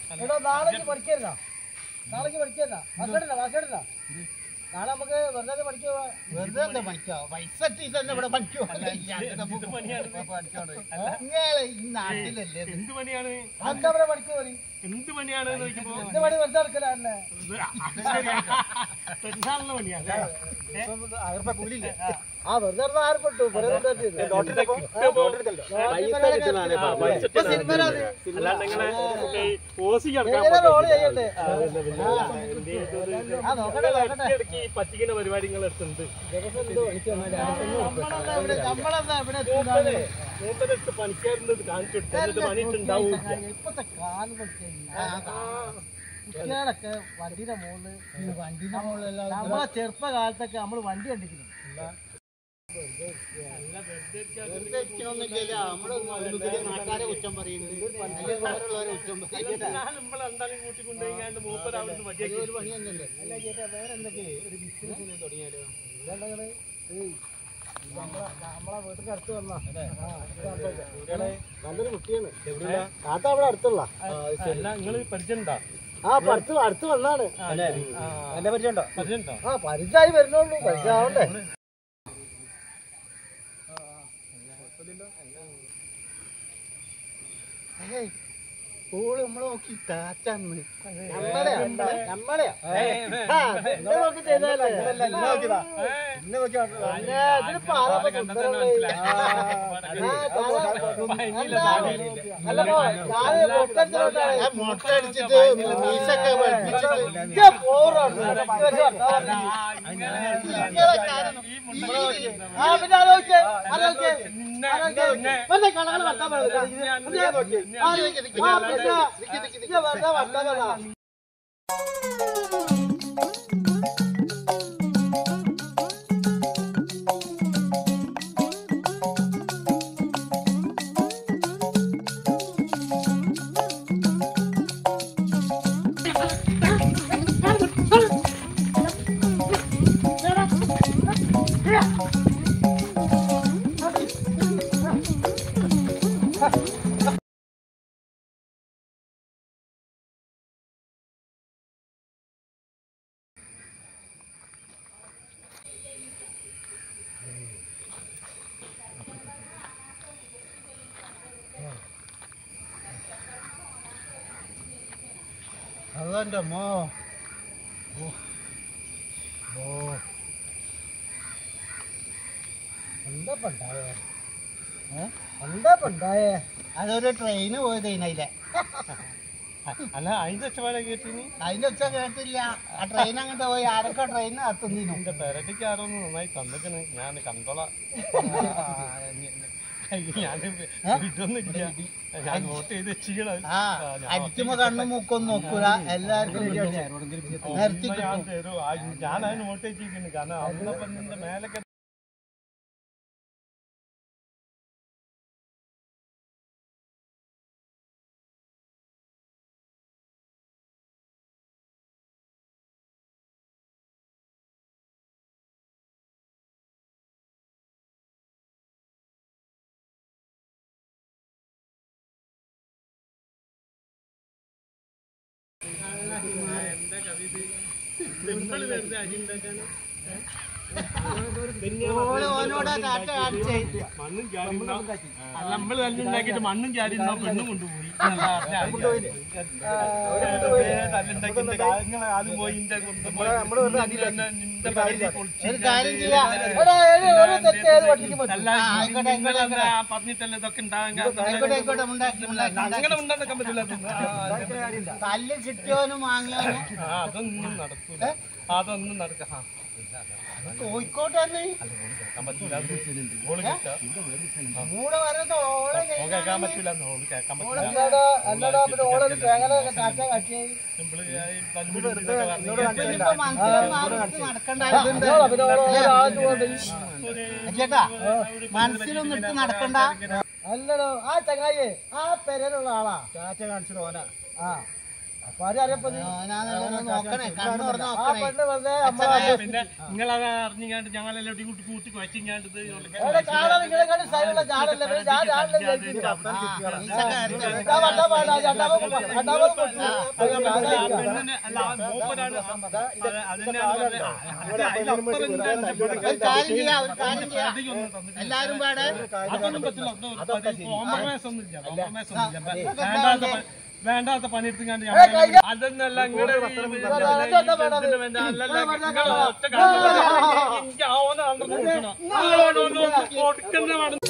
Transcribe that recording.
എടോ നാളേക്ക് പഠിക്കരുതാ നാളേക്ക് പഠിക്കരുതാ വാസടില്ല വാസടില്ല നാളെ നമുക്ക് വെറുതെ പഠിക്കുക വെറുതെ എന്താ പണിക്കോ പൈസ ഇട്ടിട്ട് തന്നെ ഇവിടെ പണിക്കോ നിങ്ങള് ഈ നാട്ടിലല്ലേ ഇത്? എന്ത് പണിയാണ് എന്താ ഇവിടെ പഠിക്കുക മതി എന്ത് പണിയാണ് എന്ന് ചോദിക്കുമ്പോ എന്ത് പണി വെറുതെ നടക്കില്ല തന്നെ അത് ശരിയാ. പെരുന്നാളിന്റെ പണിയാണ് ആ വെറുതെ നടന്നാ ആരും പെട്ടു വെറുതെ അല്ലാണ്ട് ഇങ്ങനെ ഓസി കിടക്കാൻ എങ്ങനെ റോള് ചെയ്യണ്ടേ ആ നോക്കട്ടെ നോക്കട്ടെ ഇടയ്ക്ക് ഈ പറ്റിക്കുന്ന പരിപാടികൾ എടുത്തുണ്ട് നമ്മളെന്താ ഇവിടെ നമ്മളെന്താ ഇവിടെ മൂപ്പരെടുത്ത് പണിക്കാരുന്നത് കാണിച്ചു കൊടുത്തു എന്നിട്ട് പണിയിട്ടുണ്ടാവും ഇപ്പത്തെ കാലം കുട്ടികളൊക്കെ വണ്ടിയുടെ മുകളില് വണ്ടിന്റെ മുകളിലെല്ലാം നമ്മളെ ചെറുപ്പകാലത്തൊക്കെ നമ്മൾ വണ്ടി കണ്ടിരിക്കുന്നു വെറുതെ ഇരിക്കണമൊന്നുമില്ലല്ലോ. നമ്മള് ഒന്നുകില് നാട്ടുകാരെ കുറ്റം പറയുന്നുണ്ട് അല്ലെങ്കിൽ വേറുള്ളവരെ കുറ്റം പറയുന്നുണ്ട് ഞാൻ നമ്മളെ എന്തായാലും കൂട്ടിക്കൊണ്ടുപോയി മൂപ്പരാവുന്ന മതിയാക്കി ഒരു പണി തന്നെയല്ലേ നമ്മളെ വീട്ടിന്റെ അടുത്ത് വന്നാ നല്ലൊരു കുട്ടിയാണ് താത്ത അവിടെ അടുത്തുള്ള അല്ല നിങ്ങൾ പരിചയമുണ്ടോ ആ അടുത്ത് അടുത്ത് വന്നാണ് എന്നെ പരിചയമുണ്ടോ പരിചയമുണ്ടോ ആ പരിചയമായി വരുന്നുള്ളൂ പരിചയമാവണ്ടേ ഓള് നമ്മളെ നോക്കി താറ്റാന്ന് നമ്മളെയാ നമ്മളെയാ ആ, എന്നെ നോക്കി ചെയ്തതല്ലേ? പിന്നെ ഇതിലിപ്പോ ആരാ ഇപ്പൊ സുന്ദരമുള്ളത്? ആ, അല്ലപ്പോ ഞാന് പൊട്ടത്തിലോട്ടാണ്. ഞാൻ മൊട്ട അടിച്ചിട്ട് മീശൊക്കെ വെളുപ്പിച്ചിട്ട് ഇജ്ജ് പോറാണ്. ആ, പിന്നെ ആലോചിച്ചേ, ആലോചിച്ചേ, ആലോചിച്ചേ. വെറുതെ കളകള് വർത്താൻ പറയുന്നത്. ആലോചിച്ചേ. ആ, പിന്നെ ഇജ്ജ് വെറുതെ വർത്താൻ പറ. അതെന്റെ മോ എന്താ ഇപ്പൊ ഉണ്ടായേ? ഏ? എന്താ ഇപ്പൊ ഉണ്ടായേ? അതൊരു ട്രെയിന് പോയത് അതിലെ അല്ല അതിന്റെ ഒച്ചപാടെ കേട്ടിനി അതിന്റെ ഒച്ച കേട്ടില്ല ആ ട്രെയിൻ അങ്ങോട്ട് പോയി ആരൊക്കെ ട്രെയിൻ എത്തുന്നതിനും എന്റെ പെരടിക്ക് ആരോന്ന് നന്നായി തന്നിക്കണ് ഞാൻ കണ്ടോളാം ഞാൻ ഇതൊന്നുമില്ല ഞാൻ വോട്ട് ചെയ്ത് വെച്ചിക്കണത് ആ അടിക്കുമ്പോ കണ്ണും മൂക്കൊന്നും നോക്കൂല എല്ലാവർക്കും നിർത്തി ഞാൻ തരും ആ, ഞാൻ അതിന് വോട്ട് ചെയ്തിരിക്കുന്നു കാരണം അന്ന പെണ്ണിന്റെ മേലൊക്കെ സിമ്പിൾ വെറുതെ അരി ഉണ്ടാക്കാൻ ഓള് ഓനോടാ കാറ്റ കാണിച്ചേ മണ്ണും ചാടി നമ്മൾ തല്ലുണ്ടാക്കിയിട്ട് മണ്ണും ചാടി ഇരുന്നാ പെണ്ണും കൊണ്ടുപോയി തല്ലുണ്ടാക്കിന്റെ കാര്യങ്ങൾ ആദ്യം പോയി ഇന്റെ നിന്റെ പകുതി പൊളിച്ച് ഒരു കാര്യം ചെയ്യാം എടാ, ഏത് ഒരു തെറ്റ് ഏത് വണ്ടിക്ക് പറ്റും? അല്ല ആ, ആയിക്കോട്ടെ, ആയിക്കോട്ടെ, നിങ്ങളെന്താ പറഞ്ഞിട്ടല്ലേ ഇതൊക്കെ ഉണ്ടാകാൻ ആയിക്കോട്ടെ ആയിക്കോട്ടെ ഉണ്ടാക്കി ഉണ്ടാക്കി അങ്ങനെ ഉണ്ടാക്കാൻ പറ്റില്ല കല്ല് കിട്ടിയോനും വാങ്ങിയോനും ആ, അതൊന്നും നടക്കൂല അതൊന്നും നടക്കാം കോഴിക്കോട്ട് തന്നെ കേൾക്കാൻ പറ്റില്ല ഓള് കേൾക്കാം കൂടെ വരുന്ന ഓളെ ഓൻ കേൾക്കാൻ പറ്റില്ല ഓള് കേൾക്കാൻ പറ്റില്ല അല്ലടാ, അല്ലടാ, പിന്നെ ഓളൊരു തേങ്ങയുടെ കാറ്റ കാച്ചിയായി. സിമ്പിള് തല്ലുപിടി ഇതൊക്കെ പറഞ്ഞു ഇനിയിപ്പോ മനസ്സിലൊന്നും ആർക്ക് നടക്കണ്ട അതോളാ, പിന്നെ ഓള് ഓള് ആദ്യം കൊണ്ട് ചേട്ടാ മനസ്സിലൊന്നും ഇട്ട് നടക്കണ്ട അല്ലടോ ആ ചങ്ങായി ആ പെരയിലുള്ള ആളാ ചാച്ച കാണിച്ചിട്ട് ഓന ആ അപ്പൊ ആരും അറിയപ്പോ നീ ഞാനൊന്ന് നോക്കണേ കണ്ണു തുറന്ന് ആ നോക്കണേ പെണ്ണ് വെറുതെ നമ്മളെ പിന്നെ നിങ്ങളത് അറിഞ്ഞിങ്ങാണ്ട് ഞങ്ങളെല്ലാം കൂട്ടി കൂട്ടി കൂട്ടി കുഴച്ചിങ്ങാണ്ട് ഇത് എവിടെ കാണാൻ നിങ്ങളെ കണ്ട് സ്റ്റൈലുള്ള ജാടല്ലേ ഇവര് ഞാൻ ജാടല്ലേ വിചാരിച്ചില്ല. ഞാൻ വന്നാ വേണ്ട, രണ്ടാമത് പോ- രണ്ടാമത് പോ- പെണ്ണിനെ അല്ല ആ മൂപ്പരാണ് അത് അതിനാണ് പറഞ്ഞത്. അത് അതിലപ്പുറം ഇണ്ടായിരുന്നു ഇവിടെ. ഒരു കാര്യം ചെയ്യാം ഒരു കാര്യം ചെയ്യാം അധികമൊന്നും തന്നിട്ടില്ല. എല്ലാരും പാടെ അതൊന്നും പറ്റില്ല കോംപ്രമൈസ് ഒന്നും ഇല്ല കോംപ്രമൈസ് ഒന്നും ഇല്ല വേണ്ടാത്ത പ- വേണ്ടാത്ത പണിയെടുത്തുകൊണ്ട് അതൊന്നല്ല നിങ്ങള് ഈ ഇതിന് വേണ്ട അല്ലല്ല നിങ്ങള് ഒറ്റ കാര്യം പറഞ്ഞാ എനിക്ക് ആ ഓനെ കണ്ടു കൊടുക്കണം. നിങ്ങളോട് ഒന്ന് കൊടുക്കുന്ന വേണം